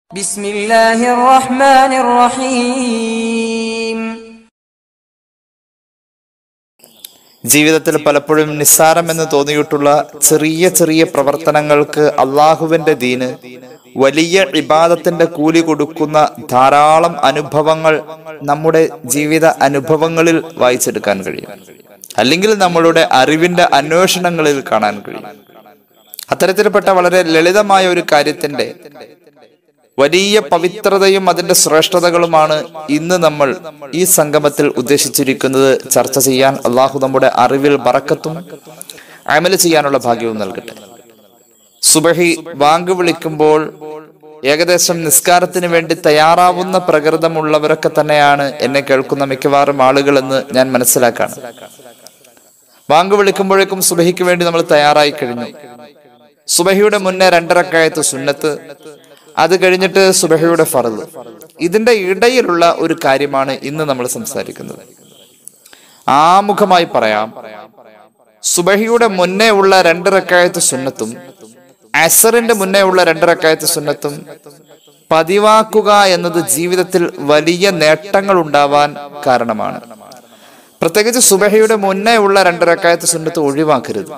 بسم الله الرحمن الرحيم ജീവിതത്തിൽ പലപ്പോഴും നിസ്സാരമെന്ന് തോന്നിയിട്ടുള്ള ചെറിയ ചെറിയ പ്രവർത്തനങ്ങൾക്ക് അള്ളാഹുവിന്റെ ദീന് വലിയ ഇബാദത്തിന്റെ കൂലി കൊടുക്കുന്ന ധാരാളം അനുഭവങ്ങൾ നമ്മുടെ ജീവിത അനുഭവങ്ങളിൽ വായിച്ചെടുക്കാൻ കഴിയും അല്ലെങ്കിൽ നമ്മളുടെ അറിവിന്റെ അന്വേഷണങ്ങളിൽ കാണാൻ കഴിയും അത്തരത്തിൽപ്പെട്ട വളരെ ലളിതമായ ഒരു കാര്യത്തിന്റെ വലിയ പവിത്രതയും അതിന്റെ ശ്രേഷ്ഠതകളുമാണ് ഇന്ന് നമ്മൾ ഈ സംഗമത്തിൽ ഉദ്ദേശിച്ചിരിക്കുന്നത് ചർച്ച ചെയ്യാൻ അള്ളാഹു നമ്മുടെ അറിവിൽ ബറക്കത്തും അമല് ചെയ്യാനുള്ള ഭാഗ്യവും നൽകട്ടെ സുബഹി വാങ്ക് വിളിക്കുമ്പോൾ ഏകദേശം നിസ്കാരത്തിന് വേണ്ടി തയ്യാറാവുന്ന പ്രകൃതമുള്ളവരൊക്കെ തന്നെയാണ് എന്നെ കേൾക്കുന്ന മിക്കവാറും ആളുകളെന്ന് ഞാൻ മനസ്സിലാക്കാണ് വാങ്ക് വിളിക്കുമ്പോഴേക്കും സുബഹിക്ക് വേണ്ടി നമ്മൾ തയ്യാറായി കഴിഞ്ഞു സുബഹിയുടെ മുന്നേ രണ്ടരക്കായത്ത് സുന്നത്ത് അത് കഴിഞ്ഞിട്ട് സുബഹയുടെ ഫറദ് ഇതിന്റെ ഇടയിലുള്ള ഒരു കാര്യമാണ് ഇന്ന് നമ്മൾ സംസാരിക്കുന്നത് ആമുഖമായി പറയാം സുബഹിയുടെ മുന്നേ ഉള്ള രണ്ടരക്കായത്ത് സുന്നത്തും അസറിന്റെ മുന്നേ ഉള്ള രണ്ടരക്കായത്ത് സുന്നത്തും പതിവാക്കുക എന്നത് ജീവിതത്തിൽ വലിയ നേട്ടങ്ങൾ ഉണ്ടാവാൻ കാരണമാണ് പ്രത്യേകിച്ച് സുബഹയുടെ മുന്നേ ഉള്ള രണ്ടരക്കായത്ത് സുന്നത്ത് ഒഴിവാക്കരുത്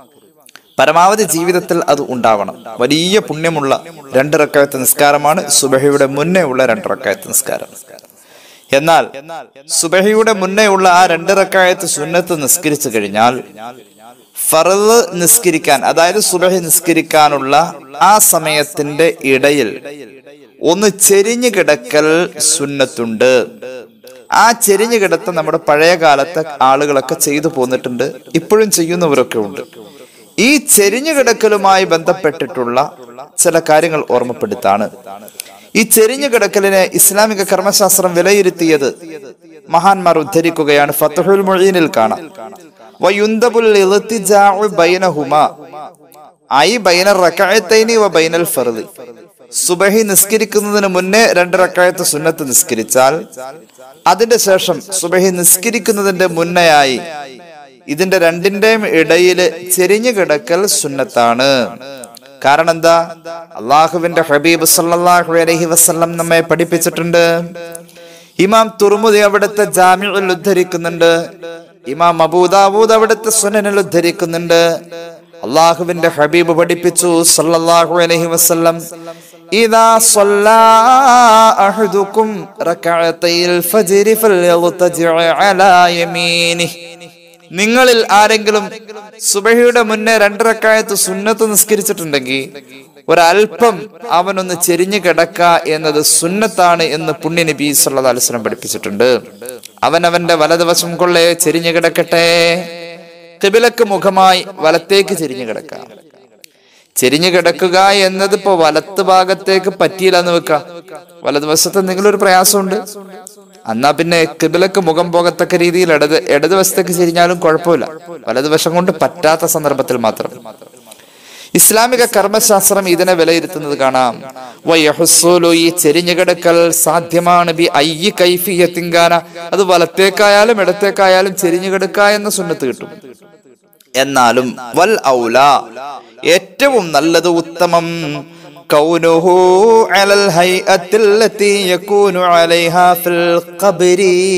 പരമാവധി ജീവിതത്തിൽ അത് ഉണ്ടാവണം വലിയ പുണ്യമുള്ള രണ്ട് റക്കായത്ത് നിസ്കാരമാണ് സുബഹയുടെ മുന്നേ ഉള്ള രണ്ട് റക്കായത്ത് നിസ്കാരം എന്നാൽ സുബഹയുടെ മുന്നേ ഉള്ള ആ രണ്ട് റക്കായത്ത് സുന്നത്ത് നിസ്കരിച്ചു കഴിഞ്ഞാൽ ഫറല് നിസ്കരിക്കാൻ അതായത് സുബഹി നിസ്കരിക്കാനുള്ള ആ സമയത്തിന്റെ ഇടയിൽ ഒന്ന് ചെരിഞ്ഞു കിടക്കൽ സുന്നത്തുണ്ട് ആ ചെരിഞ്ഞു കിടത്ത നമ്മുടെ പഴയ കാലത്തെ ആളുകളൊക്കെ ചെയ്തു പോന്നിട്ടുണ്ട് ഇപ്പോഴും ചെയ്യുന്നവരൊക്കെ ഉണ്ട് ഈ ചെരിഞ്ഞു കിടക്കലുമായി ബന്ധപ്പെട്ടിട്ടുള്ള ചില കാര്യങ്ങൾ ഓർമ്മപ്പെടുത്താണ് ഈ ചെരിഞ്ഞു കിടക്കലിനെ ഇസ്ലാമിക കർമ്മശാസ്ത്രം വിലയിരുത്തിയത് മഹാന്മാർ ഉദ്ധരിക്കുകയാണ് ഫത്തുഹുൽ മൊഴീനിൽ കാണാം വയുന്തബുൽ ഇൽത്തിജാഉ ബൈനഹുമാ ഐ ബൈന റകഅത്തൈനി വ ബൈനൽ ഫർദ് സുബഹി നിസ്കരിക്കുന്നതിന് മുന്നേ രണ്ട് റക്കായത്ത് സുന്നത്ത് നിസ്കരിച്ചാൽ അതിന്റെ ശേഷം സുബഹി നിസ്കരിക്കുന്നതിന്റെ മുന്നെയായി ഇതിന്റെ രണ്ടിന്റെയും ഇടയില് ചെരിഞ്ഞു കിടക്കൽ സുന്നത്താണ് കാരണം എന്താ അള്ളാഹുവിന്റെ ഹബീബ് സല്ലല്ലാഹു അലൈഹി വസല്ലം നമ്മെ പഠിപ്പിച്ചിട്ടുണ്ട് ഇമാം തുർമുദി അവിടുത്തെ ജാമ്യയിൽ ഉദ്ധരിക്കുന്നുണ്ട് ഇമാം അബൂദാവൂദ് അവിടുത്തെ സുനനിൽ ഉദ്ധരിക്കുന്നുണ്ട് അള്ളാഹുവിന്റെ ഹബീബ് പഠിപ്പിച്ചു സല്ലല്ലാഹു അലൈഹി വസല്ലം ഇദാ സല്ലാ അഹദുക്കും റകഅത്തൈൽ ഫജ്രി ഫൽയൽതജി അലാ യമീനിഹി നിങ്ങളിൽ ആരെങ്കിലും സുബഹിയുടെ മുന്നേ രണ്ടരക്കായത്ത് സുന്നത്ത് നിസ്കരിച്ചിട്ടുണ്ടെങ്കിൽ ഒരല്പം അവനൊന്ന് ചെരിഞ്ഞു കിടക്ക എന്നത് സുന്നത്താണ് എന്ന് പുണ്യ നബി സല്ലാ അലുസ്ലം പഠിപ്പിച്ചിട്ടുണ്ട് അവൻ അവന്റെ വലതുവശം കൊള്ളേ ചെരിഞ്ഞു കിടക്കട്ടെ കിബിലക്ക് മുഖമായി വലത്തേക്ക് ചെരിഞ്ഞു കിടക്കാം ചെരിഞ്ഞു കിടക്കുക എന്നത് ഇപ്പൊ വലത്ത് ഭാഗത്തേക്ക് പറ്റിയില്ല എന്ന് വെക്ക വലതുവശത്ത് എന്തെങ്കിലും ഒരു പ്രയാസമുണ്ട് എന്നാ പിന്നെ കിബിലക്ക് മുഖം പോകത്തക്ക രീതിയിൽ ഇടത് ഇടതുവശത്തേക്ക് ചെരിഞ്ഞാലും കുഴപ്പമില്ല വലതുവശം കൊണ്ട് പറ്റാത്ത സന്ദർഭത്തിൽ മാത്രം ഇസ്ലാമിക കർമ്മശാസ്ത്രം ഇതിനെ വിലയിരുത്തുന്നത് കാണാം വയഹുസൂലു ഈ ചെരിഞ്ഞു കിടക്കൽ സാധ്യമാണ് ബി അയ്യ കൈഫിയത്തിങ്കാന അത് വലത്തേക്കായാലും ഇടത്തേക്കായാലും ചെരിഞ്ഞു കിടക്ക എന്ന സുന്നത്ത് കിട്ടും എന്നാലും വൽ ഔല ഏറ്റവും നല്ലത് ഉത്തമം كونه على الهيئة التي يكون عليها في القبر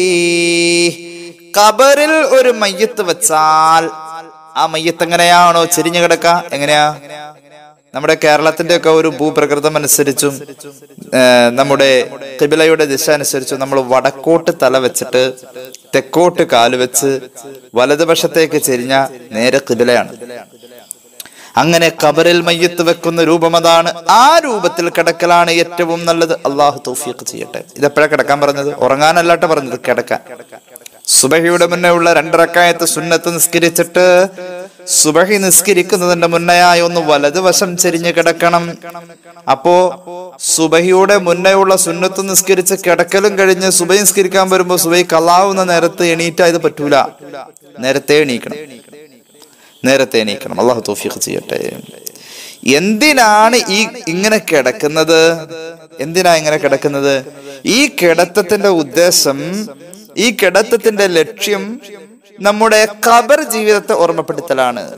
ഖബറിൽ ഒരു മയ്യത്ത് വെച്ചാൽ ആ മയ്യത്ത് എങ്ങനെയാണോ ചെരിഞ്ഞു കിടക്ക എങ്ങനെയാ നമ്മുടെ കേരളത്തിന്റെ ഒക്കെ ഒരു ഭൂപ്രകൃതം അനുസരിച്ചും നമ്മുടെ കിബിലയുടെ ദിശ അനുസരിച്ചും നമ്മൾ വടക്കോട്ട് തല വെച്ചിട്ട് തെക്കോട്ട് കാല് വെച്ച് വലതുവശത്തേക്ക് ചെരിഞ്ഞ നേരെ കിബിലയാണ് അങ്ങനെ കബറിൽ മയ്യത്ത് വെക്കുന്ന രൂപം അതാണ് ആ രൂപത്തിൽ കിടക്കലാണ് ഏറ്റവും നല്ലത് അള്ളാഹു തൗഫീഖ് ചെയ്യട്ടെ ഇതെപ്പോഴാ കിടക്കാൻ പറഞ്ഞത് ഉറങ്ങാനല്ലാട്ട് പറഞ്ഞത് കിടക്കാൻ സുബഹിയുടെ മുന്നേ ഉള്ള രണ്ടരക്കായത്ത് സുന്നത്ത് നിസ്കരിച്ചിട്ട് സുബഹി നിസ്കരിക്കുന്നതിന്റെ മുന്നേയായി ഒന്ന് വലതുവശം ചെരിഞ്ഞ് കിടക്കണം അപ്പോ സുബഹിയുടെ മുന്നേ ഉള്ള സുന്നത്ത് നിസ്കരിച്ച് കിടക്കലും കഴിഞ്ഞ് സുബഹി നിസ്കരിക്കാൻ വരുമ്പോ സുബഹി കലാവുന്ന നേരത്ത് എണീറ്റാ ഇത് പറ്റൂല നേരത്തെ എണീക്കണം നേരത്തെ എണീക്കണം അള്ളാഹു തോഫിഖ് ചെയ്യട്ടെ എന്തിനാണ് ഈ ഇങ്ങനെ കിടക്കുന്നത് എന്തിനാ ഇങ്ങനെ കിടക്കുന്നത് ഈ കിടത്തത്തിന്റെ ഉദ്ദേശം ഈ കിടത്തത്തിന്റെ ലക്ഷ്യം നമ്മുടെ ഖബർ ജീവിതത്തെ ഓർമ്മപ്പെടുത്തലാണ്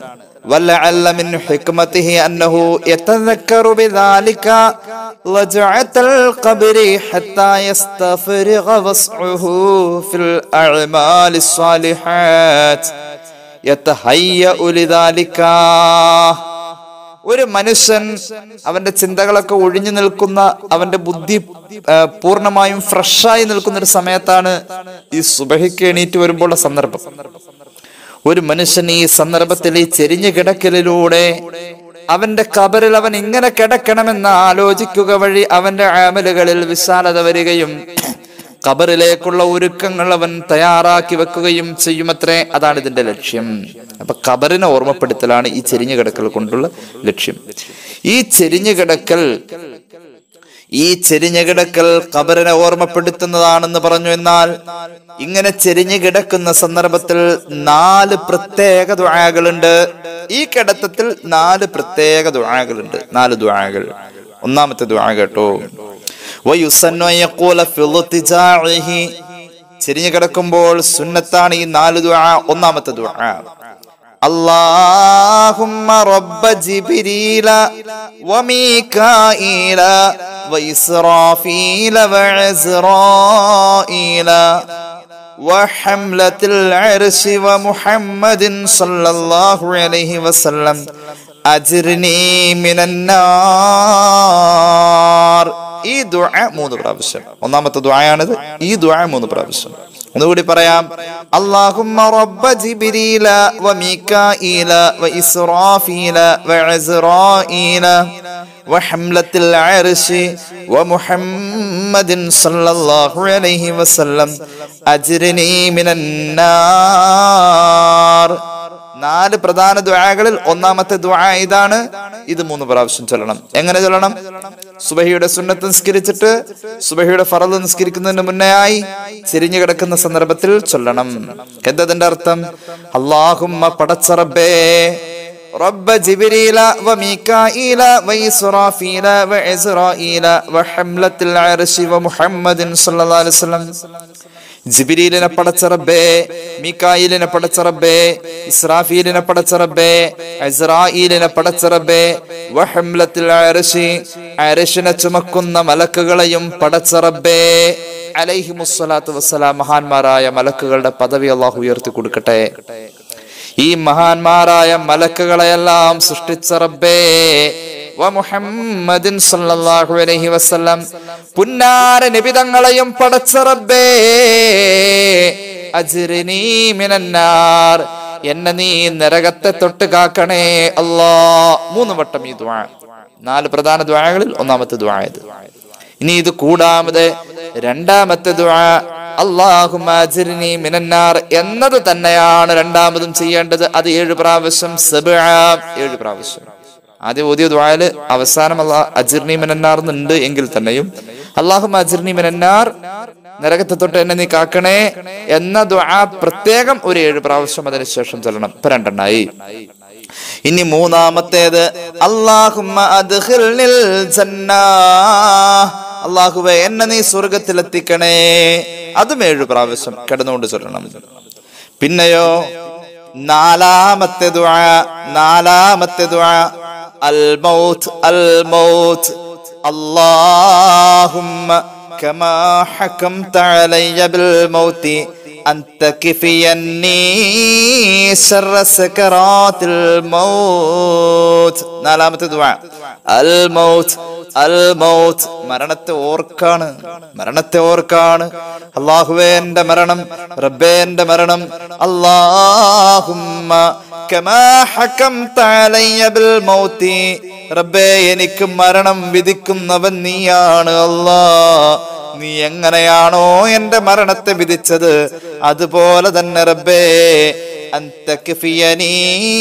ولعل من حكمته أنه يتذكر بذلك رجعة القبر حتى يستفرغ وسعه في الأعمال الصالحات يتهيأ لذلك ഒരു മനുഷ്യൻ അവന്റെ ചിന്തകളൊക്കെ ഒഴിഞ്ഞു നിൽക്കുന്ന അവന്റെ ബുദ്ധി ആ, പൂർണ്ണമായും ഫ്രഷായി നിൽക്കുന്ന ഒരു സമയത്താണ് ഈ സുബഹിക്ക് എണീറ്റ് വരുമ്പോഴുള്ള സന്ദർഭം ഒരു മനുഷ്യൻ ഈ സന്ദർഭത്തിൽ ഈ ചെരിഞ്ഞു കിടക്കലിലൂടെ അവന്റെ കബറിൽ അവൻ ഇങ്ങനെ കിടക്കണമെന്ന് ആലോചിക്കുക വഴി അവന്റെ ആമലുകളിൽ വിശാലത വരികയും ഖബറിലേക്കുള്ള ഒരുക്കങ്ങൾ അവൻ തയ്യാറാക്കി വെക്കുകയും ചെയ്യുമത്രേ അതാണ് ഇതിന്റെ ലക്ഷ്യം അപ്പൊ ഖബറിനെ ഓർമ്മപ്പെടുത്തലാണ് ഈ ചെരിഞ്ഞു കിടക്കൽ കൊണ്ടുള്ള ലക്ഷ്യം ഈ ചെരിഞ്ഞു കിടക്കൽ ഈ ചെരിഞ്ഞു കിടക്കൽ ഖബറിനെ ഓർമ്മപ്പെടുത്തുന്നതാണെന്ന് പറഞ്ഞു എന്നാൽ ഇങ്ങനെ ചെരിഞ്ഞു കിടക്കുന്ന സന്ദർഭത്തിൽ നാല് പ്രത്യേക ദുആകളുണ്ട് ഈ കിടത്തത്തിൽ നാല് പ്രത്യേക ദുആകളുണ്ട് നാല് ദുആകൾ ഒന്നാമത്തെ ദുആ കേട്ടോ വയുസന്നു അൻ യഖൂല ഫി ഇൽതിജാഇഹി. ചെരിഞ്ഞു കിടക്കുമ്പോൾ സുന്നത്താണ് ഈ നാല് ദുആ ഒന്നാമത്തെ ദുആ اللهم رب جبريل وميكائيل وإسرافيل وعزرائيل وحملة العرش ومحمد صلى الله عليه وسلم أجرني من النار ഈ ദുആ മൂന്ന് പ്രാവശ്യം ഒന്നാമത്തെ ദുആയാണിത് ഈ ദുആ മൂന്ന് പ്രാവശ്യം ഒന്നുകൂടി പറയാം അല്ലാഹുമ്മ റബ്ബ ജിബ്രീല വ മീകാഈല വ ഇസ്റാഫീല വ ഇസ്റാഈല وحملة العرش ومحمد صلى الله عليه وسلم أجرني من النار നാല് പ്രധാന ദുആകളിൽ ഒന്നാമത്തെ ദുആ ഇതാണ് ഇത് മൂന്ന് പ്രാവശ്യം ചൊല്ലണം എങ്ങനെ ചൊല്ലണം സുബഹിയുടെ സുന്നത്ത് നിസ്കരിച്ചിട്ട് സുബഹിയുടെ ഫറദ് നിസ്കരിക്കുന്നതിന് മുന്നേ ആയി ചെരിഞ്ഞു കിടക്കുന്ന സന്ദർഭത്തിൽ ചൊല്ലണം എന്തതിന്റെ അർത്ഥം അള്ളാഹുമ്മ പടച്ചറബേ رب جبريل وميكائيل وإسرافيل وعزرائيل وحملة العرش ومحمد صلى الله عليه وسلم ജിബിരിലിനെ പടച്ചറബേ മിക്കായിലിനെ പടച്ചറബേ ഇസ്രാഫീലിനെ പടച്ചറബേ ഇസ്രായേലിനെ പടച്ചറബേ വഹംലത്തിൽ അരശി അരശിനെ ചുമക്കുന്ന മലക്കുകളെയും പടച്ചറബേ അലൈഹി മുസ്സലാത്തു വസ്സലാം മഹാന്മാരായ മലക്കുകളുടെ പദവി അള്ളാഹു ഉയർത്തി കൊടുക്കട്ടെ ഈ മഹാന്മാരായ മലക്കുകളെയെല്ലാം സൃഷ്ടിച്ച റബ്ബേ വ മുഹമ്മദിൻ സല്ലല്ലാഹു അലൈഹി വസല്ലം പുന്നാര നിബിതങ്ങളെയും പടച്ച റബ്ബേ അജ്രിനി മിനന്നാർ എന്നെ നീ നരകത്തെ തൊട്ട് കാക്കണേ അല്ലാ മൂന്ന് വട്ടം ഈ ദുആ നാല് പ്രധാന ദുആകളിൽ ഒന്നാമത്തെ ദുആ ഇത് ഇനി ഇത് കൂടാമത് രണ്ടാമത്തെ ദുആ അള്ളാഹുമ്മ അജ്രിനി മിനന്നാർ എന്നത് തന്നെയാണ് രണ്ടാമതും ചെയ്യേണ്ടത് അത് ഏഴ് പ്രാവശ്യം സബ്ആ ഏഴ് പ്രാവശ്യം ആദ്യം ഓതിയ ദ്വായല് അവസാനം അള്ളാഹ് അജിർണി മിനന്നാർ എന്നുണ്ട് എങ്കിൽ തന്നെയും അള്ളാഹു അജിർണി മിനന്നാർ നരകത്തെ തൊട്ട് എന്നെ നീ കാക്കണേ എന്ന ദ്വാ പ്രത്യേകം ഒരു ഏഴ് പ്രാവശ്യം അതിനുശേഷം ചൊല്ലണം ഇപ്പൊ രണ്ടെണ്ണായി ഇനി മൂന്നാമത്തേത് അള്ളാഹുമ്മ അദ്ഖിൽനിൽ ജന്നാ അള്ളാഹുവെ എന്നെ നീ സ്വർഗത്തിലെത്തിക്കണേ അതും ഏഴ് പ്രാവശ്യം കിടന്നുകൊണ്ട് ചൊല്ലണം പിന്നെയോ നാലാമത്തെ ദുആ നാലാമത്തെ ദുആ അൽ മൗത്ത് അൽ മൗത്ത് اللهم كما حكمت علي بالموت أن تكفيني شر سكرات الموت നാലാമത്തെ ദുആ അൽ മൗത്ത് അൽ മൗത്ത് മരണത്തെ ഓർക്കാണ് മരണത്തെ ഓർക്കാണ് അള്ളാഹുവേ എന്റെ മരണം റബ്ബേ എന്റെ മരണം അല്ലാഹുമ്മ കമാ ഹകംത അലയ്യ ബിൽ മൗത്തി റബ്ബേ എനിക്ക് മരണം വിധിക്കുന്നവൻ നീയാണ് അല്ലാ നീ എങ്ങനെയാണോ എന്റെ മരണത്തെ വിധിച്ചത് അതുപോലെ തന്നെ റബ്ബേ أنت كفيني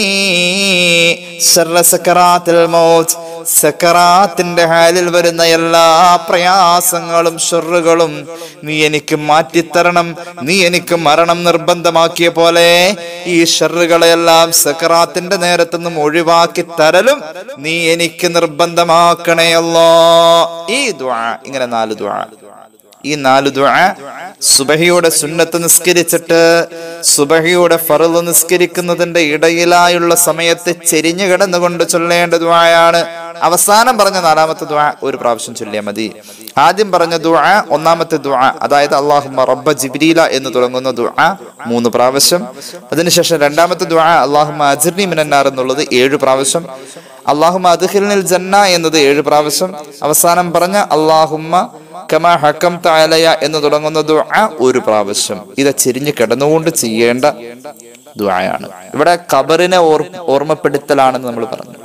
شر سكرات الموت സക്കറാത്തിന്റെ ഹാലിൽ വരുന്ന എല്ലാ പ്രയാസങ്ങളും ഷെറുകളും നീ എനിക്ക് മാറ്റിത്തരണം നീ എനിക്ക് മരണം നിർബന്ധമാക്കിയ പോലെ ഈ ഷെറുകളെല്ലാം സക്കറാത്തിന്റെ നേരത്തുനിന്നും ഒഴിവാക്കി തരലും നീ എനിക്ക് നിർബന്ധമാക്കണേ അല്ലോ ഈ ദ്വാ ഇങ്ങനെ നാല് ദ്വാ ഈ നാല് ദുആ സുബഹിയുടെ സുന്നത്ത് നിസ്കരിച്ചിട്ട് സുബഹിയുടെ ഫറദ് നിസ്കരിക്കുന്നതിന്റെ ഇടയിലായുള്ള സമയത്ത് ചെരിഞ്ഞു കിടന്നുകൊണ്ട് ചൊല്ലേണ്ട ദുആയാണ് അവസാനം പറഞ്ഞ നാലാമത്തെ ദുആ ഒരു പ്രാവശ്യം ചൊല്ലിയാൽ മതി ആദ്യം പറഞ്ഞ ദുആ ഒന്നാമത്തെ ദുആ അതായത് അള്ളാഹുമ്മ റബ്ബ ജിബ്രീല എന്ന് തുടങ്ങുന്ന ദുആ മൂന്ന് പ്രാവശ്യം അതിനുശേഷം രണ്ടാമത്തെ ദുആ അള്ളാഹുമ്മ അജിർനി മിനന്നാർ എന്നുള്ളത് ഏഴ് പ്രാവശ്യം അള്ളാഹുമ്മ അദ്ഖിൽനിൽ ജന്ന എന്നത് ഏഴ് പ്രാവശ്യം അവസാനം പറഞ്ഞ അള്ളാഹുമ്മ കമാ ഹക്കം താലയ എന്ന് തുടങ്ങുന്ന ദുആ ഒരു പ്രാവശ്യം ഇത് ചെരിഞ്ഞ് കിടന്നുകൊണ്ട് ചെയ്യേണ്ട ദുആയാണ് ഇവിടെ ഖബറിനെ ഓർ ഓർമ്മപ്പെടുത്തലാണെന്ന് നമ്മൾ പറഞ്ഞു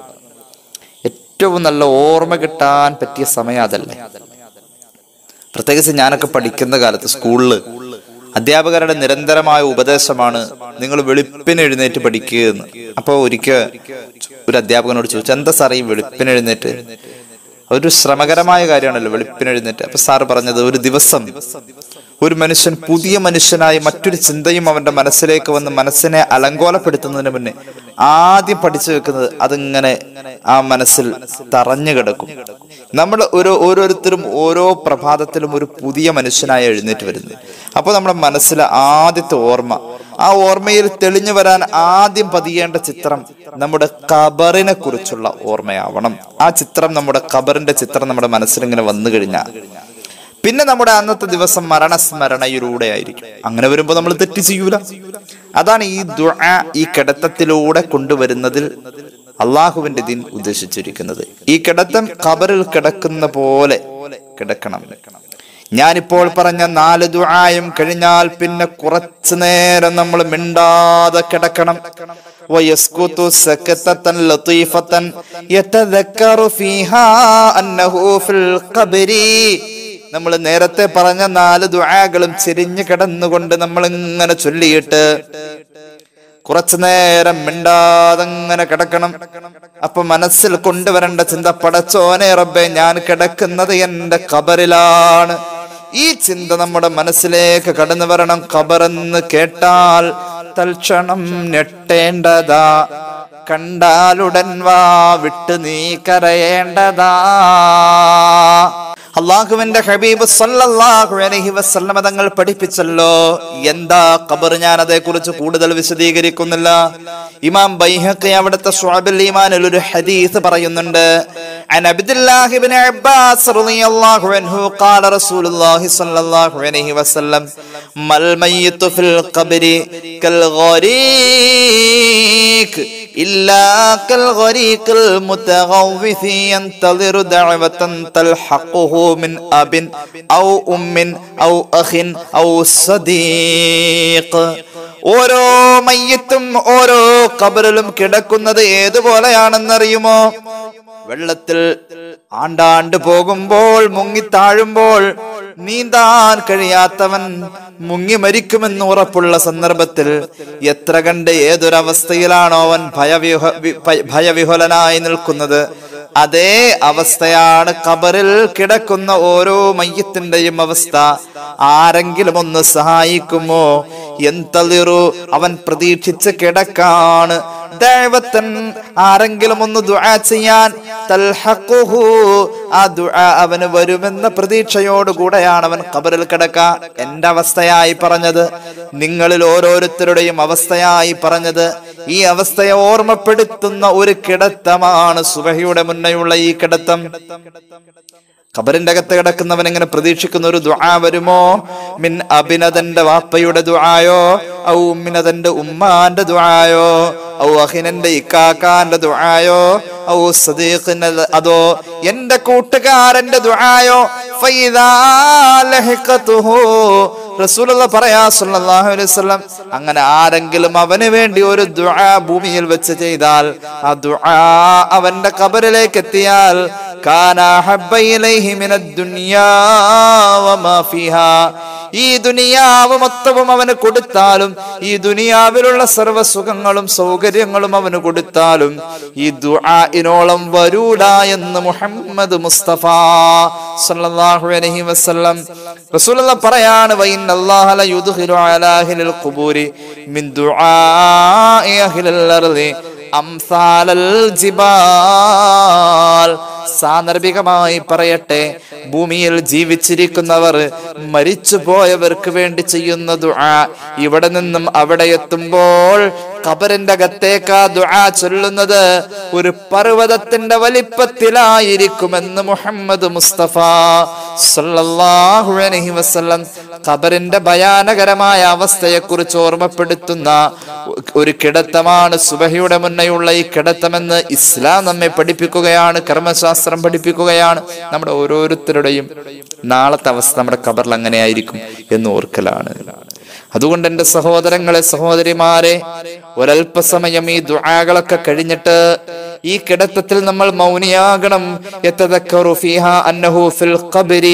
ഏറ്റവും നല്ല ഓർമ്മ കിട്ടാൻ പറ്റിയ സമയം അതല്ലേ പ്രത്യേകിച്ച് ഞാനൊക്കെ പഠിക്കുന്ന കാലത്ത് സ്കൂളിൽ അധ്യാപകരുടെ നിരന്തരമായ ഉപദേശമാണ് നിങ്ങൾ വെളുപ്പിന് എഴുന്നേറ്റ് പഠിക്കുക എന്ന് അപ്പോൾ ഒരിക്കൽ ഒരു അധ്യാപകനോട് ചോദിച്ചു എന്താ സാർ ഈ വെളുപ്പിന് എഴുന്നേറ്റ് ഒരു ശ്രമകരമായ കാര്യമാണല്ലോ വെളുപ്പിന് എഴുന്നേറ്റ് അപ്പൊ സാർ പറഞ്ഞത് ഒരു ദിവസം ഒരു മനുഷ്യൻ പുതിയ മനുഷ്യനായി മറ്റൊരു ചിന്തയും അവന്റെ മനസ്സിലേക്ക് വന്ന് മനസ്സിനെ അലങ്കോലപ്പെടുത്തുന്നതിന് മുന്നേ ആദ്യം പഠിച്ചു വെക്കുന്നത് അതിങ്ങനെ ആ മനസ്സിൽ തറഞ്ഞു കിടക്കും നമ്മൾ ഓരോ ഓരോരുത്തരും ഓരോ പ്രഭാതത്തിലും ഒരു പുതിയ മനുഷ്യനായി എഴുന്നേറ്റ് വരുന്നത് അപ്പോൾ നമ്മുടെ മനസ്സിലെ ആദ്യത്തെ ഓർമ്മ ആ ഓർമ്മയിൽ തെളിഞ്ഞു വരാൻ ആദ്യം പതിയേണ്ട ചിത്രം നമ്മുടെ ഖബറിനെ കുറിച്ചുള്ള ഓർമ്മയാവണം ആ ചിത്രം നമ്മുടെ ഖബറിന്റെ ചിത്രം നമ്മുടെ മനസ്സിൽ ഇങ്ങനെ വന്നു കഴിഞ്ഞാൽ പിന്നെ നമ്മുടെ അന്നത്തെ ദിവസം മരണസ്മരണയിലൂടെ ആയിരിക്കും അങ്ങനെ വരുമ്പോൾ നമ്മൾ തെറ്റ് ചെയ്യൂല അതാണ് ഈ ദുആ ഈ കിടത്തത്തിലൂടെ കൊണ്ടുവരുന്നതിൽ അള്ളാഹുവിന്റെ ദീൻ ഉദ്ദേശിച്ചിരിക്കുന്നത് ഈ കിടത്തം ഖബറിൽ കിടക്കുന്ന പോലെ കിടക്കണം ഞാനിപ്പോൾ പറഞ്ഞ നാല് ദുആയും കഴിഞ്ഞാൽ പിന്നെ കുറച്ചു നേരം നമ്മൾ മിണ്ടാതെ കിടക്കണം വയസ്കുതു സകതതൻ ലതീഫതൻ യതദക്കറു ഫീഹാ അന്നഹു ഫിൽ ഖബരി നമ്മൾ നേരത്തെ പറഞ്ഞ നാല് ദുആകളും ചെരിഞ്ഞു കിടന്നുകൊണ്ട് നമ്മൾ ഇങ്ങനെ ചൊല്ലിയിട്ട് കുറച്ചു നേരം മിണ്ടാതങ്ങനെ കിടക്കണം അപ്പൊ മനസ്സിൽ കൊണ്ടുവരേണ്ട ചിന്ത പടച്ചോനെ റബ്ബെ ഞാൻ കിടക്കുന്നത് എന്റെ കബറിലാണ് ഈ ചിന്ത നമ്മുടെ മനസ്സിലേക്ക് കടന്നു വരണം ഖബറെന്ന് കേട്ടാൽ തൽക്ഷണം ഞെട്ടേണ്ടതാ കണ്ടാലുടൻ വാ വിട്ട് നീ കരയേണ്ടതാ അള്ളാഹുവിന്റെ ഹബീബ് സല്ലല്ലാഹു അലൈഹി വസല്ലമ തങ്ങൾ പഠിപ്പിച്ചല്ലോ എന്താ ഖബർ ഞാൻ അതേക്കുറിച്ച് കൂടുതൽ വിശദീകരിക്കുന്നില്ല ഇമാം ബൈഹഖി അവിടുത്തെ ഷുഅബുൽ ഈമാനിൽ ഒരു ഹദീസ് പറയുന്നുണ്ട് عن عبد الله بن عباس رضي الله عنه قال رسول الله صلى الله عليه وسلم ما الميت في القبر كالغريق إلا كالغريق المتغوث ينتظر دعوة تلحقه من أب أو أم أو أخ أو صديق ഓരോ മയ്യത്തും ഓരോ കബറിലും കിടക്കുന്നത് ഏതുപോലെയാണെന്നറിയുമോ വെള്ളത്തിൽ ആണ്ടാണ്ട് പോകുമ്പോൾ മുങ്ങി താഴുമ്പോൾ നീന്താൻ കഴിയാത്തവൻ മുങ്ങി മരിക്കുമെന്ന് ഉറപ്പുള്ള സന്ദർഭത്തിൽ എത്ര കണ്ട് ഏതൊരവസ്ഥയിലാണോ അവൻ ഭയവിഹ വി- ഭയ- ഭയവിഹുലനായി നിൽക്കുന്നത് അതേ അവസ്ഥയാണ് കബറിൽ കിടക്കുന്ന ഓരോ മയ്യത്തിന്റെയും അവസ്ഥ ആരെങ്കിലും ഒന്ന് സഹായിക്കുമോ എന്തളിറു അവൻ പ്രതീക്ഷിച്ച് കിടക്കാണ് ദൈവത്തൻ ആരെങ്കിലും ഒന്ന് ദുആ ചെയ്യാൻ തൽഹഖുഹു ആ ദുആ അവന് വരുമെന്ന പ്രതീക്ഷയോടുകൂടെയാണ് അവൻ ഖബറിൽ കിടക്ക എന്റെ അവസ്ഥയായി പറഞ്ഞത് നിങ്ങളിൽ ഓരോരുത്തരുടെയും അവസ്ഥയായി പറഞ്ഞത് ഈ അവസ്ഥയെ ഓർമ്മപ്പെടുത്തുന്ന ഒരു കിടത്തമാണ് സുബഹിയുടെ മുന്നേയുള്ള ഈ കിടത്തം ഖബറിന്റെ അകത്ത് കിടക്കുന്നവൻ എങ്ങനെ പ്രതീക്ഷിക്കുന്ന ഒരു ദുആ വരുമോ മിൻ അഭിനതന്റെ വാപ്പയുടെ ദുആയോ ഔ ഉമ്മിനതന്റെ ഉമ്മാന്റെ ദുആയോ ഔ അഹിനന്റെ ഇക്കാക്കാന്റെ ദുആയോ ഔ സദീഖിന്റെ അതോ എന്റെ കൂട്ടുകാരന്റെ ദുആയോ ഫൈദാ ലഹിഖതുഹു റസൂലുള്ള പറയാ സല്ലല്ലാഹു അലൈഹി വസല്ലം അങ്ങനെ ആരെങ്കിലും അവന് വേണ്ടി ഒരു ദുആ ഭൂമിയിൽ വെച്ച് ചെയ്താൽ ആ ദുആ അവന്റെ ഖബറിലേക്ക് എത്തിയാൽ കാന അഹബ്ബ ഇലൈഹി മിനദ് ദുനിയാ വമാ ഫീഹാ ഈ ദുനിയാവ് മൊത്തവും അവന് കൊടുത്താലും ഈ ദുനിയാവിലുള്ള സർവ്വ സുഖങ്ങളും സൗകര്യങ്ങളും അവന് കൊടുത്താലും ഈ ദുആഇനോളം വരൂല എന്ന് മുഹമ്മദ് മുസ്തഫ സല്ലല്ലാഹു അലൈഹി വസല്ലം റസൂലുള്ള പറയാണ് വൈന്നല്ലാഹ ലയുദ്ഖിലു അലാ അഹ്ലിൽ ഖുബൂരി മിൻ ദുആഇ അഹ്ലിൽ അർളി അംസാലൽ ജിബാൽ സാന്ദർഭികമായി പറയട്ടെ ഭൂമിയിൽ ജീവിച്ചിരിക്കുന്നവർ മരിച്ചു പോയവർക്ക് വേണ്ടി ചെയ്യുന്ന ദുആ ഇവിടെ നിന്നും അവിടെ എത്തുമ്പോൾ ഖബറിന്റെ അകത്തേക്ക് ആ ദുആ ചൊല്ലുന്നത് ഒരു പർവ്വതത്തിന്റെ വലിപ്പത്തിലായിരിക്കുമെന്ന് മുഹമ്മദ് മുസ്തഫ സല്ലല്ലാഹു അലൈഹി വസല്ലം ഖബറിന്റെ ഭയാനകരമായ അവസ്ഥയെക്കുറിച്ച് ഓർമ്മപ്പെടുത്തുന്ന ഒരു കിടത്തമാണ് സുബഹിയുടെ മുന്നെയുള്ള ഈ കിടത്തമെന്ന് ഇസ്ലാം നമ്മെ പഠിപ്പിക്കുകയാണ് കർമ്മശാസ്ത്രം പഠിപ്പിക്കുകയാണ് നമ്മുടെ ഓരോരുത്തരുടെയും നാളത്തെ അവസ്ഥ നമ്മുടെ ഖബറിൽ അങ്ങനെയായിരിക്കും എന്ന് ഓർക്കലാണ് അതുകൊണ്ട് എന്റെ സഹോദരങ്ങളെ സഹോദരിമാരെ ഒരല്പസമയം ഈ ദുആകളൊക്കെ കഴിഞ്ഞിട്ട് ഈ കിടത്തത്തിൽ നമ്മൾ മൗനിയാകണം യതദക്കറു ഫീഹാ അന്നഹു ഫിൽ ഖബരി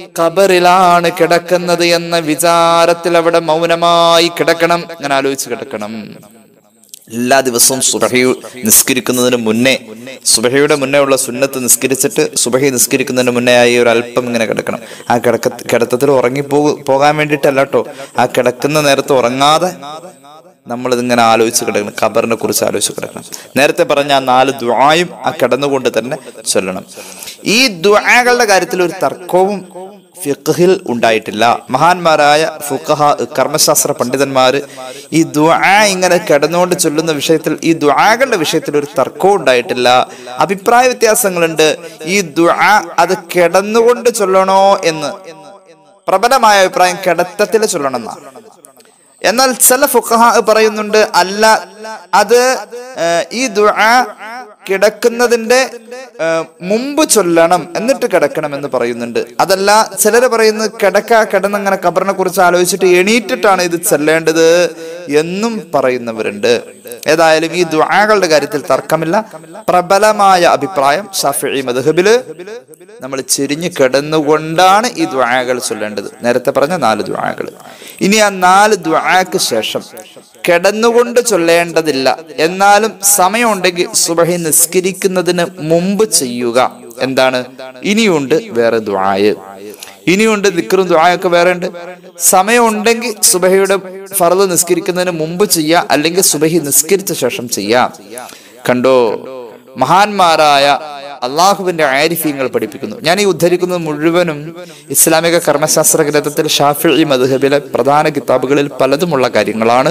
ഖബറിലാണ് കിടക്കുന്നത് എന്ന വിചാരത്തിൽ അവിടെ മൗനമായി കിടക്കണം ഞാൻ ആലോചിച്ച് കിടക്കണം എല്ലാ ദിവസവും സുബഹി നിസ്കരിക്കുന്നതിന് മുന്നേ സുബഹയുടെ മുന്നേ ഉള്ള സുന്നത്ത് നിസ്കരിച്ചിട്ട് സുബഹി നിസ്കരിക്കുന്നതിന് മുന്നേ ആയി ഒരു അല്പം ഇങ്ങനെ കിടക്കണം ആ കിടക്ക കിടത്തത്തിൽ ഉറങ്ങി പോ- പോകാൻ വേണ്ടിയിട്ടല്ല കേട്ടോ ആ കിടക്കുന്ന നേരത്ത് ഉറങ്ങാതെ നമ്മൾ ഇതിങ്ങനെ ആലോചിച്ച് കിടക്കണം ഖബറിനെ കുറിച്ച് ആലോചിച്ച് കിടക്കണം നേരത്തെ പറഞ്ഞ ആ നാല് ദുആയും ആ കിടന്നുകൊണ്ട് തന്നെ ചൊല്ലണം ഈ ദുആകളുടെ കാര്യത്തിൽ ഒരു തർക്കവും ഫിഖ്ഹിൽ ഉണ്ടായിട്ടില്ല മഹാന്മാരായ ഫുഖഹ കർമ്മശാസ്ത്ര പണ്ഡിതന്മാർ ഈ ദുആ ഇങ്ങനെ കിടന്നുകൊണ്ട് ചൊല്ലുന്ന വിഷയത്തിൽ ഈ ദുആകളുടെ വിഷയത്തിൽ ഒരു തർക്കവും ഉണ്ടായിട്ടില്ല അഭിപ്രായ വ്യത്യാസങ്ങളുണ്ട് ഈ ദുആ അത് കിടന്നുകൊണ്ട് ചൊല്ലണോ എന്ന് പ്രബലമായ അഭിപ്രായം കിടത്തത്തിൽ ചൊല്ലണം എന്നാണ് എന്നാൽ ചില ഫുഖഹ പറയുന്നുണ്ട് അല്ല അത് ഏഹ്, ഈ ദുആ കിടക്കുന്നതിന്റെ ഏഹ്, മുമ്പ് ചൊല്ലണം എന്നിട്ട് കിടക്കണം എന്ന് പറയുന്നുണ്ട് അതല്ല ചിലര് പറയുന്നത് കിടക്ക കിടന്നങ്ങനെ ഖബറിനെ കുറിച്ച് ആലോചിച്ചിട്ട് എണീറ്റിട്ടാണ് ഇത് ചെല്ലേണ്ടത് എന്നും പറയുന്നവരുണ്ട് ഏതായാലും ഈ ദുആകളുടെ കാര്യത്തിൽ തർക്കമില്ല പ്രബലമായ അഭിപ്രായം ഷാഫി മദ്ഹബില് നമ്മൾ ചെരിഞ്ഞു കിടന്നുകൊണ്ടാണ് ഈ ദുആകൾ ചൊല്ലേണ്ടത് നേരത്തെ പറഞ്ഞ നാല് ദുആകൾ ഇനി ആ നാല് ദുആക്ക് ശേഷം കിടന്നുകൊണ്ട് ചൊല്ലേണ്ടതില്ല എന്നാലും സമയമുണ്ടെങ്കിൽ സുബഹി നിസ്കരിക്കുന്നതിന് മുമ്പ് ചെയ്യുക എന്താണ് ഇനിയുണ്ട് വേറെ ദുആയ് ഇനിയുണ്ട് ദിക്റും ദുആയൊക്കെ വേറെ ഉണ്ട് സമയമുണ്ടെങ്കിൽ സുബഹിയുടെ ഫറദ് നിസ്കരിക്കുന്നതിന് മുമ്പ് ചെയ്യാം അല്ലെങ്കിൽ സുബഹി നിസ്കരിച്ച ശേഷം ചെയ്യാം കണ്ടോ മഹാന്മാരായ അള്ളാഹുവിന്റെ ആരിഫ്യങ്ങൾ പഠിപ്പിക്കുന്നു ഞാൻ ഈ ഉദ്ധരിക്കുന്നത് മുഴുവനും ഇസ്ലാമിക കർമ്മശാസ്ത്ര ഗ്രന്ഥത്തിൽ ഷാഫി മദ്ഹബിലെ പ്രധാന കിതാബുകളിൽ പലതുമുള്ള കാര്യങ്ങളാണ്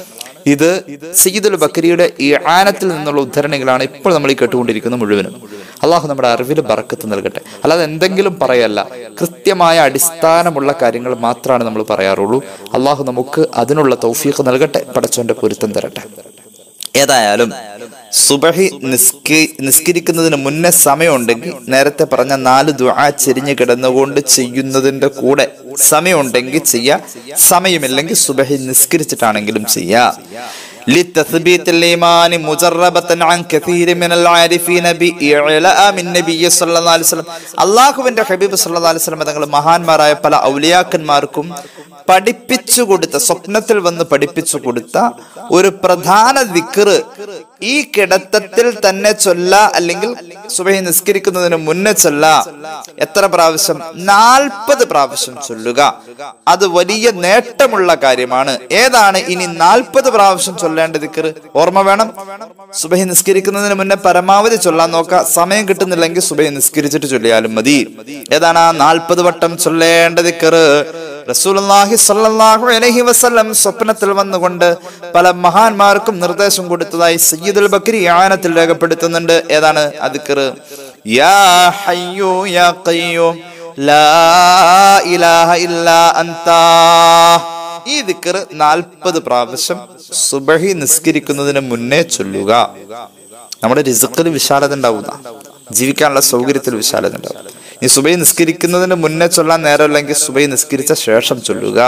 ഇത് സയ്യിദുൽ ബക്രിയുടെ ഈ ആനത്തിൽ നിന്നുള്ള ഉദ്ധരണികളാണ് ഇപ്പോൾ നമ്മൾ ഈ കേട്ടുകൊണ്ടിരിക്കുന്നത് മുഴുവനും അള്ളാഹു നമ്മുടെ അറിവിൽ ബറക്കത്ത് നൽകട്ടെ അല്ലാതെ എന്തെങ്കിലും പറയല്ല കൃത്യമായ അടിസ്ഥാനമുള്ള കാര്യങ്ങൾ മാത്രമാണ് നമ്മൾ പറയാറുള്ളൂ അള്ളാഹു നമുക്ക് അതിനുള്ള തൗഫീഖ് നൽകട്ടെ പടച്ചോന്റെ പൊരുത്തം തരട്ടെ ഏതായാലും സുബഹി നിസ്കി നിസ്കരിക്കുന്നതിന് മുന്നേ സമയമുണ്ടെങ്കിൽ നേരത്തെ പറഞ്ഞ നാല് ദുആ ചെരിഞ്ഞു കിടന്നുകൊണ്ട് ചെയ്യുന്നതിന്റെ കൂടെ സമയമുണ്ടെങ്കിൽ ചെയ്യാ സമയമില്ലെങ്കിൽ സുബഹി നിസ്കരിച്ചിട്ടാണെങ്കിലും ചെയ്യാ لتثبيت الإيمان مجربة عن كثير من العارفين بإعلاء من النبي صلى الله عليه وسلم അള്ളാഹുവിന്റെ ഹബീബ് സല്ലല്ലാഹു അലൈഹി വസല്ലം തങ്ങൾ മഹാന്മാരായ പല ഔലിയാക്കന്മാർക്കും പഠിപ്പിച്ചു കൊടുത്ത സ്വപ്നത്തിൽ വന്ന് പഠിപ്പിച്ചു കൊടുത്ത ഒരു പ്രധാന ദിക്റ് ഈ കിടത്തത്തിൽ തന്നെ ചൊല്ല അല്ലെങ്കിൽ സുബഹി നിസ്കരിക്കുന്നതിന് മുന്നേ ചൊല്ല എത്ര പ്രാവശ്യം നാൽപ്പത് പ്രാവശ്യം ചൊല്ലുക അത് വലിയ നേട്ടമുള്ള കാര്യമാണ് ഏതാണ് ഇനി നാൽപ്പത് പ്രാവശ്യം ചൊല്ലേണ്ട ദിക്റ് ഓർമ്മ വേണം സുബഹി നിസ്കരിക്കുന്നതിന് മുന്നേ പരമാവധി ചൊല്ലാൻ നോക്കുക സമയം കിട്ടുന്നില്ലെങ്കിൽ സുബഹി നിസ്കരിച്ചിട്ട് ചൊല്ലിയാലും മതി ഏതാണ് ആ നാൽപ്പത് വട്ടം ചൊല്ലേണ്ട ദിക്റ് റസൂലുള്ളാഹി സ്വല്ലല്ലാഹു അലൈഹി വസല്ലം സ്വപ്നത്തിൽ വന്നുകൊണ്ട് പല മഹാന്മാർക്കും നിർദ്ദേശം കൊടുത്തതായി സയ്യിദുൽ ബക്രി ആനത്തിൽ രേഖപ്പെടുത്തുന്നുണ്ട് ഏതാണ് അദ്ക്കർ യാ ഹയ്യു യാ ഖയ്യൂം ലാ ഇലാഹ ഇല്ലാ അൻതാ ഈ ദിക്കർ നാൽപ്പത് പ്രാവശ്യം സുബഹി നിസ്കരിക്കുന്നതിന് മുന്നേ ചൊല്ലുക നമ്മുടെ റിസുക്കിൽ വിശാലത ഉണ്ടാവുന്ന ജീവിക്കാനുള്ള സൗകര്യത്തിൽ വിശാലത ഉണ്ടാവും ഈ സുബൈ നിസ്കരിക്കുന്നതിന് മുന്നേ ചൊല്ലാൻ നേരമില്ലെങ്കിൽ സുബൈ നിസ്കരിച്ച ശേഷം ചൊല്ലുക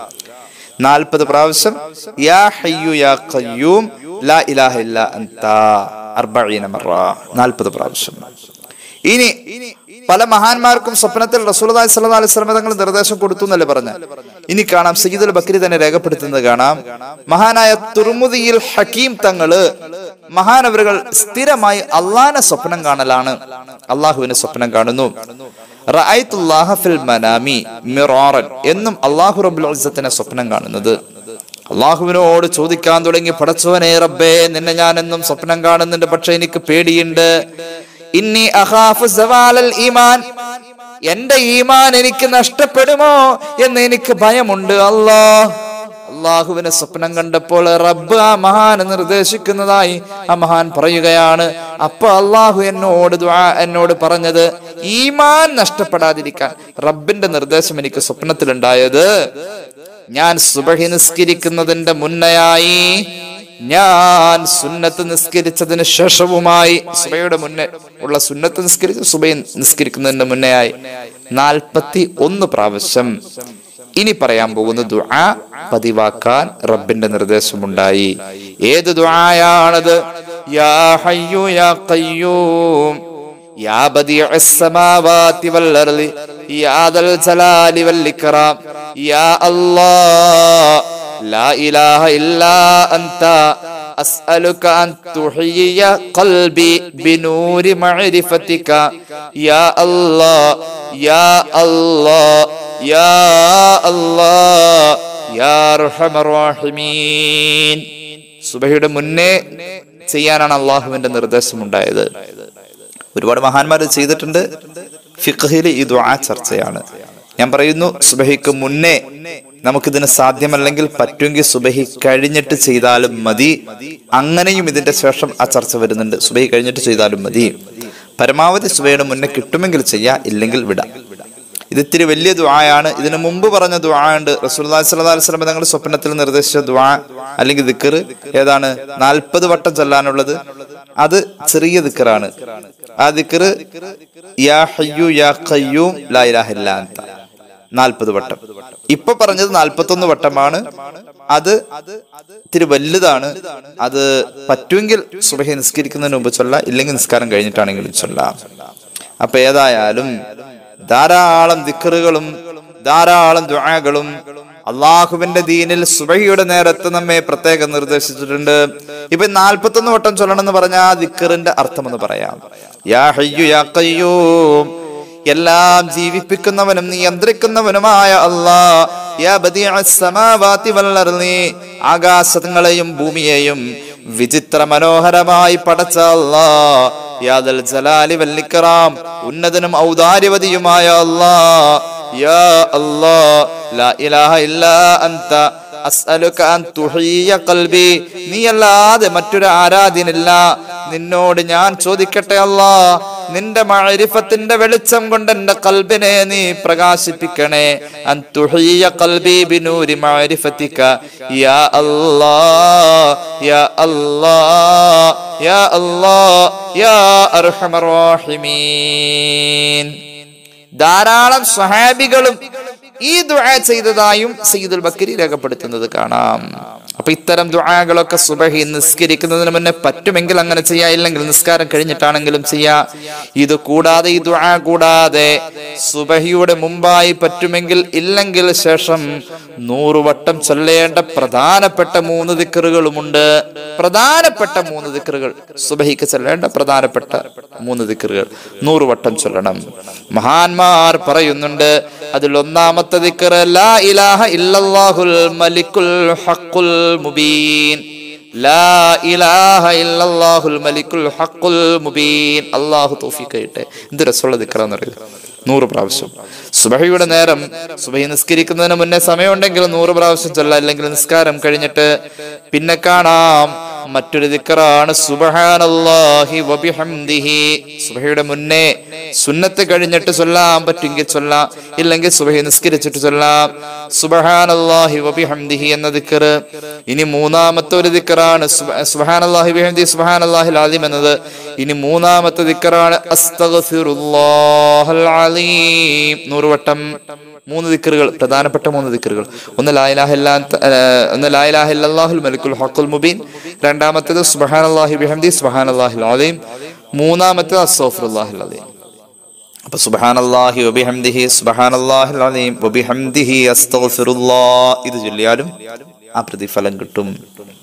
നാൽപ്പത് പ്രാവശ്യം യാ ഹയ്യു യാ ഖയ്യൂം ലാ ഇലാഹ ഇല്ല അൻതാ അർബഈന മറ നാൽപ്പത് പ്രാവശ്യം ഇനി പല മഹാന്മാർക്കും സ്വപ്നത്തിൽ റസൂലുള്ളാഹി സ്വല്ലല്ലാഹു അലൈഹി വസല്ലം തങ്ങൾ നിർദ്ദേശം കൊടുത്തു എന്നല്ലേ പറഞ്ഞ ഇനി കാണാം സയ്യിദുൽ ബക്രി തന്നെ രേഖപ്പെടുത്തുന്നത് കാണാം മഹാനായ തുർമുദിയിൽ ഹക്കീം തങ്ങള് മഹാനവരുകൾ സ്ഥിരമായി അള്ളാനെ സ്വപ്നം കാണലാണ് അള്ളാഹുവിനെ സ്വപ്നം കാണുന്നു റഅയ്തുല്ലാഹ ഫിൽ മനാമി മിറാറൻ എന്നും അള്ളാഹു റബ്ബുൽ ഇസ്സത്തിനെ സ്വപ്നം കാണുന്നത് അള്ളാഹുവിനോട് ചോദിക്കാൻ തുടങ്ങി പടച്ചവനെ റബ്ബേ നിന്നെ ഞാൻ എന്നും സ്വപ്നം കാണുന്നുണ്ട് പക്ഷെ എനിക്ക് പേടിയുണ്ട് ഇന്നി അഖാഫു സവാലൽ ഈമാൻ എന്റെ ഈമാൻ എനിക്ക് നഷ്ടപ്പെടുമോ എന്ന് എനിക്ക് ഭയമുണ്ട് അല്ലാ അള്ളാഹുവിന് സ്വപ്നം കണ്ടപ്പോൾ റബ്ബ് ആ മഹാൻ നിർദ്ദേശിക്കുന്നതായി ആ മഹാൻ പറയുകയാണ് അപ്പൊ അള്ളാഹു എന്നോട് ദുആ എന്നോട് പറഞ്ഞത് ഈമാൻ നഷ്ടപ്പെടാതിരിക്കാൻ റബ്ബിന്റെ നിർദ്ദേശം എനിക്ക് സ്വപ്നത്തിലുണ്ടായത് ഞാൻ സുബഹി നിസ്കരിക്കുന്നതിന്റെ മുന്നയായി ഞാൻ സുന്നത്ത് നിസ്കരിച്ചതിന് ശേഷവുമായി സുബയുടെ മുന്നേ ഉള്ള സുന്നത്ത് നിസ്കരിച്ച് സുബൈ നിസ്കരിക്കുന്നതിന്റെ മുന്നേയായി നാൽപ്പത്തി ഒന്ന് പ്രാവശ്യം ഇനി പറയാൻ പോകുന്ന ദുആ പതിവാക്കാൻ റബ്ബിന്റെ നിർദ്ദേശമുണ്ടായി ഏത് ദുആയാണത് യാ ഹയ്യു യാ ഖയ്യൂം يا بديع السماوات والأرض يا ذا الجلال والإكرام يا الله لا إله إلا أنت أسألك أن تحيي قلبي بنور معرفتك يا الله يا الله يا الله يا أرحم الراحمين സുബഹിയുടെ മുന്നേ ചെയ്യാനാണ് അള്ളാഹുവിന്റെ നിർദ്ദേശമുണ്ടായത് ഒരുപാട് മഹാന്മാർ ചെയ്തിട്ടുണ്ട് ഫിഖഹിൽ ഈ ദുആ ചർച്ചയാണ് ഞാൻ പറയുന്നു സുബഹിക്ക് മുന്നേ നമുക്കിതിന് സാധ്യമല്ലെങ്കിൽ പറ്റുമെങ്കിൽ സുബഹി കഴിഞ്ഞിട്ട് ചെയ്താലും മതി അങ്ങനെയും ഇതിന്റെ ശേഷം ആ ചർച്ച വരുന്നുണ്ട് സുബഹി കഴിഞ്ഞിട്ട് ചെയ്താലും മതി പരമാവധി സുബഹയുടെ മുന്നേ കിട്ടുമെങ്കിൽ ചെയ്യാം ഇല്ലെങ്കിൽ വിടാം ഇത് ഇത്തിരി വലിയ ദുആയാണ് ഇതിനു മുമ്പ് പറഞ്ഞ ദുആ ഉണ്ട് റസൂലുള്ളാഹി സ്വല്ലല്ലാഹു അലൈഹി വസല്ലം തങ്ങൾ സ്വപ്നത്തിൽ നിർദ്ദേശിച്ച ദുആ അല്ലെങ്കിൽ ദിക്കർ ഏതാണ് നാൽപ്പത് വട്ടം ചൊല്ലാനുള്ളത് അത് ചെറിയ ദിക്കറാണ് ആ ദിക്കർ യാ ഹയ്യു യാ ഖയ്യൂം ലാ ഇലാഹ ഇല്ലാ അൻത നാൽപ്പത് വട്ടം ഇപ്പൊ പറഞ്ഞത് നാൽപ്പത്തൊന്ന് വട്ടമാണ് അത് ഇത്തിരി വലുതാണ് അത് പറ്റുമെങ്കിൽ സുബഹി നിസ്കരിക്കുന്നതിന് മുമ്പ് ചൊല്ലാം ഇല്ലെങ്കിൽ നിസ്കാരം കഴിഞ്ഞിട്ടാണെങ്കിലും ചൊല്ലാം അപ്പൊ ഏതായാലും ധാരാളം ദിക്കറുകളും ധാരാളം ദുആകളും അള്ളാഹുവിന്റെ ദീനിൽ സുബഹിയുടെ നേരത്ത് നമ്മെ പ്രത്യേകം നിർദ്ദേശിച്ചിട്ടുണ്ട് ഇപ്പൊ നാൽപ്പത്തൊന്ന് വട്ടം ചൊല്ലണം എന്ന് പറഞ്ഞ ആ ദിക്കറിന്റെ അർത്ഥം എന്ന് പറയാം യാ ഹയ്യു യാ ഖയ്യൂം എല്ലാം ജീവിപ്പിക്കുന്നവനും നിയന്ത്രിക്കുന്നവനുമായ അല്ലാ യാ ബദിഅസ് സമാവാതി വൽ അർളി ആകാശങ്ങളെയും ഭൂമിയെയും വിചിത്ര മനോഹരമായി പടച്ച അല്ലാ യാദൽ ജലാലി വൽ ഇക്റാം ഉന്നതനും ഔദാര്യവതിയുമായ അല്ലാ യാ അല്ലാ ലാ ഇലാഹ ഇല്ലാ അൻത അസ്അലുക അൻ തുഹിയ ഖൽബി നീ അല്ലാതെ മറ്റൊരു ആരാധ്യനില്ല നിന്നോട് ഞാൻ ചോദിക്കട്ടെ അല്ലാ നിന്റെ മഅരിഫത്തിന്റെ വെളിച്ചം കൊണ്ട് എന്റെ കൽബിനെ നീ പ്രകാശിപ്പിക്കണേ അൻ തുഹിയ ഖൽബി ബിനൂരി മഅരിഫതിക യാ അല്ലാ യാ അല്ലാ യാ അല്ലാ യാ അർഹമർ റഹീമീൻ ധാരാളം സ്വഹാബികളും ഈ ദുആ ചെയ്തതായും സയ്യിദുൽ ബക്കരി രേഖപ്പെടുത്തുന്നത് കാണാം അപ്പൊ ഇത്തരം ദുആകളൊക്കെ സുബഹി നിസ്കരിക്കുന്നതിന് മുന്നേ പറ്റുമെങ്കിൽ അങ്ങനെ ചെയ്യാ ഇല്ലെങ്കിൽ നിസ്കാരം കഴിഞ്ഞിട്ടാണെങ്കിലും ചെയ്യാ ഇത് കൂടാതെ ഈ ദുആ കൂടാതെ സുബഹിയുടെ മുമ്പായി പറ്റുമെങ്കിൽ ഇല്ലെങ്കിൽ ശേഷം നൂറ് വട്ടം ചൊല്ലേണ്ട പ്രധാനപ്പെട്ട മൂന്ന് ദിക്കറുകളുമുണ്ട് പ്രധാനപ്പെട്ട മൂന്ന് ദിക്കറുകൾ സുബഹിക്ക് ചൊല്ലേണ്ട പ്രധാനപ്പെട്ട മൂന്ന് ദിക്കറുകൾ നൂറ് വട്ടം ചൊല്ലണം മഹാന്മാർ പറയുന്നുണ്ട് അതിൽ ഒന്നാമത്തെ ദിക്കർ ലാ ഇലാഹ ഇല്ലല്ലാഹുൽ മലിക്കുൽ ഹഖുൽ മുബീൻ ലാ ഇലാഹ ഇല്ലല്ലാഹുൽ മലിക്കുൽ ഹഖുൽ മുബീൻ അല്ലാഹു തൗഫീഖ് ചെയ്യട്ടെ എന്ത് രസമുള്ള ദിക്കറാന്ന് അറിയില്ല നൂറ് പ്രാവശ്യം സുബഹിയുടെ നേരം സുബഹി നിസ്കരിക്കുന്നതിന് മുന്നേ സമയമുണ്ടെങ്കിൽ നൂറ് പ്രാവശ്യം ചൊല്ലാം അല്ലെങ്കിൽ നിസ്കാരം കഴിഞ്ഞിട്ട് പിന്നെ കാണാം മറ്റൊരു ദിക്കറാണ് സുബഹാനല്ലാഹി വബിഹംദിഹി സുബഹിയുടെ മുന്നേ സുന്നത്ത് കഴിഞ്ഞിട്ട് ചൊല്ലാം പറ്റുമെങ്കിൽ ചൊല്ലാം ഇല്ലെങ്കിൽ സുബഹി നിസ്കരിച്ചിട്ട് ചൊല്ലാം സുബഹാനല്ലാഹി വബിഹംദിഹി എന്ന ദിക്കർ ഇനി മൂന്നാമത്തെ ഒരു ദിക്കറാണ് സുബഹാനല്ലാഹി ബിഹംദി സുബഹാനല്ലാഹി ആലിം എന്നത് ഇനി മൂന്നാമത്തെ ദിക്കറാണ് അസ്തഗ്ഫിറുല്ലാഹൽ അലീം നൂറ് വട്ടം മൂന്ന് ദിക്കറുകൾ പ്രധാനപ്പെട്ട മൂന്ന് ദിക്കറുകൾ ഒന്ന് ലായിലാഹില്ലാ ഒന്ന് ലായിലാഹില്ലാഹുൽ മലിക്കുൽ ഹഖുൽ മുബീൻ രണ്ടാമത്തേത് സുബഹാനല്ലാഹി ബിഹംദി സുബഹാനല്ലാഹിൽ അലീം മൂന്നാമത്തേത് അസ്തഗ്ഫിറുല്ലാഹിൽ അലീം അപ്പൊ സുബഹാനല്ലാഹി വബിഹംദിഹി സുബഹാനല്ലാഹിൽ അലീം വബിഹംദിഹി അസ്തഗ്ഫിറുല്ലാ ഇത് ചൊല്ലിയാലും ആ പ്രതിഫലം കിട്ടും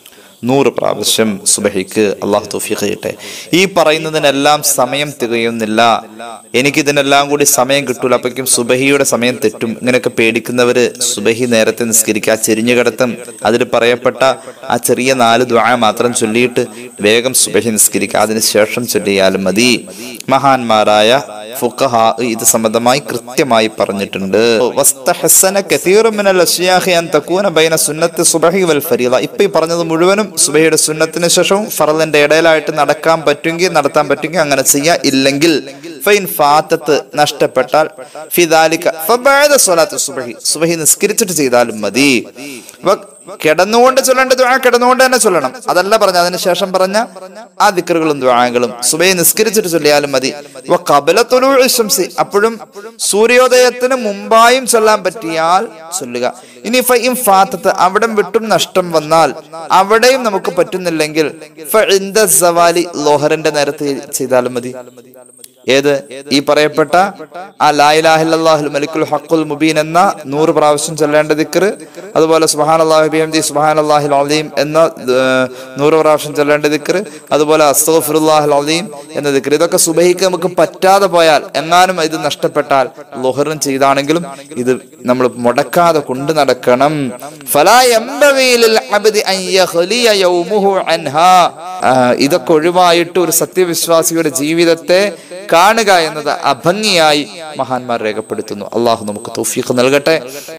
നൂറ് പ്രാവശ്യം സുബഹിക്ക് അള്ളാഹു തൗഫീഖ് ചെയ്യട്ടെ ഈ പറയുന്നതിനെല്ലാം സമയം തികയുന്നില്ല എനിക്കിതിനെല്ലാം കൂടി സമയം കിട്ടൂല അപ്പോഴേക്കും സുബഹിയുടെ സമയം തെറ്റും ഇങ്ങനെയൊക്കെ പേടിക്കുന്നവര് സുബഹി നേരത്തെ നിസ്കരിക്കുക ആ ചെരിഞ്ഞു കിടത്തും അതിൽ പറയപ്പെട്ട ആ ചെറിയ നാല് ദ്വാ മാത്രം ചൊല്ലിയിട്ട് വേഗം സുബഹി നിസ്കരിക്കുക അതിനുശേഷം ചൊല്ലിയാലും മതി മഹാന്മാരായ ഫുഖഹാ ഇത് സംബന്ധമായി കൃത്യമായി പറഞ്ഞിട്ടുണ്ട് വസ്തഹസ്സന കസീറു മിനൽ അശ്യാഖി അൻ തകൂന ബൈന സുന്നത്തി സുബഹി വൽ ഫരീള ഇപ്പൊ ഈ പറഞ്ഞത് മുഴുവനും സുബഹിയുടെ സുന്നത്തിന് ശേഷവും ഫറലിന്റെ ഇടയിലായിട്ട് നടക്കാൻ പറ്റുമെങ്കിൽ നടത്താൻ പറ്റുമെങ്കിൽ അങ്ങനെ ചെയ്യാം ഇല്ലെങ്കിൽ ഫൈൻ ഫാത്തത്ത് നഷ്ടപ്പെട്ടാൽ ഫിദാലിക ഫബഅദ സ്വലാത്ത് സുബഹി സുബഹി നിസ്കരിച്ചിട്ട് ചെയ്താലും മതി വ- കിടന്നുകൊണ്ട് ചൊല്ലേണ്ട ദുആ കിടന്നുകൊണ്ട് തന്നെ ചൊല്ലണം അതല്ല പറഞ്ഞ അതിനുശേഷം പറഞ്ഞ ആ ദിക്കറുകളും ദുആകളും സുബഹി നിസ്കരിച്ചിട്ട് ചൊല്ലിയാലും മതി വ ഖബല തുലൂഇ ശംസി അപ്പോഴും സൂര്യോദയത്തിന് മുമ്പായും ചൊല്ലാൻ പറ്റിയാൽ ചൊല്ലുക ഇനി ഫൈം ഫാത്തത്ത് അവിടം വിട്ടും നഷ്ടം വന്നാൽ അവിടെയും നമുക്ക് പറ്റുന്നില്ലെങ്കിൽ ഫഇൻദ സവാലി ലോഹറിന്റെ നേരത്തെ ചെയ്താലും മതി ഏത് ഈ പറയപ്പെട്ട ആ ലായിലാഹില്ലാഹുൽ മലിക്കുൽ ഹഖുൽ മുബീൻ എന്ന നൂറ് പ്രാവശ്യം ചൊല്ലേണ്ട ദിക്റ് അതുപോലെ സുബ്ഹാനല്ലാഹി ബിഹംദി സുബ്ഹാനല്ലാഹിൽ അലീം എന്ന ഏർ, നൂറ് പ്രാവശ്യം ചൊല്ലേണ്ട ദിക്റ് അതുപോലെ അസ്തഗ്ഫിറുല്ലാഹിൽ അലീം എന്ന ദിക്റ് ഇതൊക്കെ സുബഹിക്ക് നമുക്ക് പറ്റാതെ പോയാൽ എങ്ങാനും ഇത് നഷ്ടപ്പെട്ടാൽ ലുഹറും ചെയ്താണെങ്കിലും ഇത് നമ്മൾ മുടക്കാതെ കൊണ്ടു നടക്കണം ഫലാ യംബഗി ലിൽ അബ്ദി അൻ യഖ്ലിയ യൗമുഹു അൻഹാ ആ, ഇതൊക്കെ ഒഴിവായിട്ട് ഒരു സത്യവിശ്വാസിയുടെ ജീവിതത്തെ കാണുക എന്നത് അഭംഗിയായി മഹാന്മാർ രേഖപ്പെടുത്തുന്നു അള്ളാഹു നമുക്ക് തൗഫീഖ് നൽകട്ടെ